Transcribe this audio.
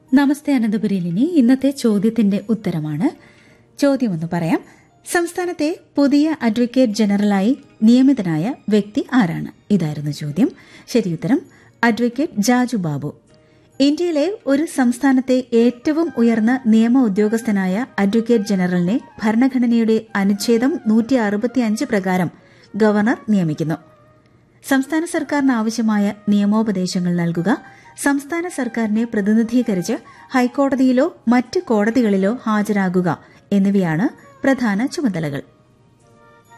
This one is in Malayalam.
നമസ്തേ അനന്തപുരിലിനി ഇന്നത്തെ ചോദ്യത്തിന്റെ ഉത്തരമാണ് ചോദ്യമൊന്ന് പറയാം സംസ്ഥാനത്തെ പുതിയ അഡ്വക്കേറ്റ് ജനറലായി നിയമിതനായ വ്യക്തി ആരാണ് ഇതായിരുന്നു ചോദ്യം ശരിയുത്തരം അഡ്വക്കേറ്റ് ജാജു ബാബു ഇന്ത്യയിലെ ഒരു സംസ്ഥാനത്തെ ഏറ്റവും ഉയർന്ന നിയമ ഉദ്യോഗസ്ഥനായ അഡ്വക്കേറ്റ് ജനറലിനെ ഭരണഘടനയുടെ അനുച്ഛേദം നൂറ്റി അറുപത്തിയഞ്ച് പ്രകാരം ഗവർണർ നിയമിക്കുന്നു സംസ്ഥാന സർക്കാരിന് ആവശ്യമായ നിയമോപദേശങ്ങൾ നൽകുക സംസ്ഥാന സർക്കാരിനെ പ്രതിനിധീകരിച്ച് ഹൈക്കോടതിയിലോ മറ്റ് കോടതികളിലോ ഹാജരാകുക എന്നിവയാണ് പ്രധാന ചുമതലകൾ